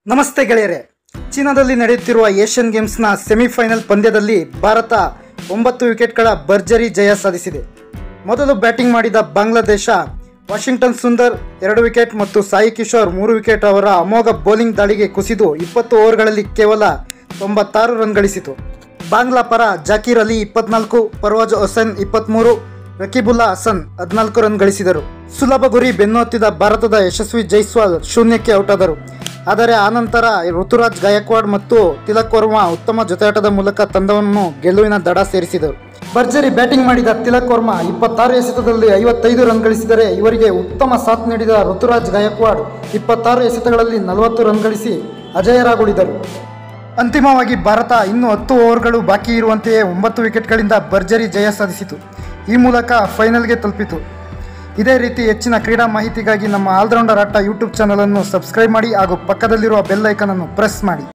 ನಮಸ್ತೆ ಗೆಳೆಯರೆ ಚೀನಾದಲ್ಲಿ ನಡೆಯುತ್ತಿರುವ ಏಷ್ಯನ್ ಗೇಮ್ಸ್ನ ಸೆಮಿಫೈನಲ್ ಪಂದ್ಯದಲ್ಲಿ ಭಾರತ ಒಂಬತ್ತು ವಿಕೆಟ್ಗಳ ಭರ್ಜರಿ ಜಯ ಸಾಧಿಸಿದೆ ಮೊದಲು ಬ್ಯಾಟಿಂಗ್ ಮಾಡಿದ ಬಾಂಗ್ಲಾದೇಶ ವಾಷಿಂಗ್ಟನ್ ಸುಂದರ್ ಎರಡು ವಿಕೆಟ್ ಮತ್ತು ಸಾಯಿ ಕಿಶೋರ್ ಮೂರು ವಿಕೆಟ್ ಅವರ ಅಮೋಘ ಬೌಲಿಂಗ್ ದಾಳಿಗೆ ಕುಸಿದು ಇಪ್ಪತ್ತು ಓವರ್ಗಳಲ್ಲಿ ಕೇವಲ ತೊಂಬತ್ತಾರು ರನ್ ಗಳಿಸಿತು ಬಾಂಗ್ಲಾ ಪರ ಜಾಕೀರ್ ಅಲಿ ಇಪ್ಪತ್ನಾಲ್ಕು ಪರ್ವಾಜ್ ಹೊಸೇನ್ ಇಪ್ಪತ್ತ್ಮೂರು ರಕೀಬುಲ್ಲಾ ಹಸನ್ ಹದಿನಾಲ್ಕು ರನ್ ಗಳಿಸಿದರು ಸುಲಭ ಗುರಿ ಬೆನ್ನೊತ್ತಿದ ಭಾರತದ ಯಶಸ್ವಿ ಜೈಸ್ವಾಲ್ ಶೂನ್ಯಕ್ಕೆ ಔಟಾದರು ಆದರೆ ಆನಂತರ ಋತುರಾಜ್ ಗಾಯಕ್ವಾಡ್ ಮತ್ತು ತಿಲಕ್ ವರ್ಮಾ ಉತ್ತಮ ಜೊತೆಯಾಟದ ಮೂಲಕ ತಂಡವನ್ನು ಗೆಲುವಿನ ದಡ ಸೇರಿಸಿದರು ಭರ್ಜರಿ ಬ್ಯಾಟಿಂಗ್ ಮಾಡಿದ ತಿಲಕ್ ವರ್ಮಾ ಇಪ್ಪತ್ತಾರು ಎಸೆತದಲ್ಲಿ ಐವತ್ತೈದು ರನ್ ಗಳಿಸಿದರೆ ಇವರಿಗೆ ಉತ್ತಮ ಸಾಥ್ ನೀಡಿದ ಋತುರಾಜ್ ಗಾಯಕ್ವಾಡ್ ಇಪ್ಪತ್ತಾರು ಎಸೆತಗಳಲ್ಲಿ ನಲವತ್ತು ರನ್ ಗಳಿಸಿ ಅಜೇಯರಾಗುಳಿದರು ಅಂತಿಮವಾಗಿ ಭಾರತ ಇನ್ನೂ ಹತ್ತು ಓವರ್ಗಳು ಬಾಕಿ ಇರುವಂತೆಯೇ ಒಂಬತ್ತು ವಿಕೆಟ್ಗಳಿಂದ ಭರ್ಜರಿ ಜಯ ಸಾಧಿಸಿತು ಈ ಮೂಲಕ ಫೈನಲ್ಗೆ ತಲುಪಿತು ಇದೇ ರೀತಿ ಹೆಚ್ಚಿನ ಕ್ರೀಡಾ ಮಾಹಿತಿಗಾಗಿ ನಮ್ಮ ಆಲ್ರೌಂಡರ್ ಆಟ ಯೂಟ್ಯೂಬ್ ಚಾನಲನ್ನು ಸಬ್ಸ್ಕ್ರೈಬ್ ಮಾಡಿ ಹಾಗೂ ಪಕ್ಕದಲ್ಲಿರುವ ಬೆಲ್ ಐಕನನ್ನು ಪ್ರೆಸ್ ಮಾಡಿ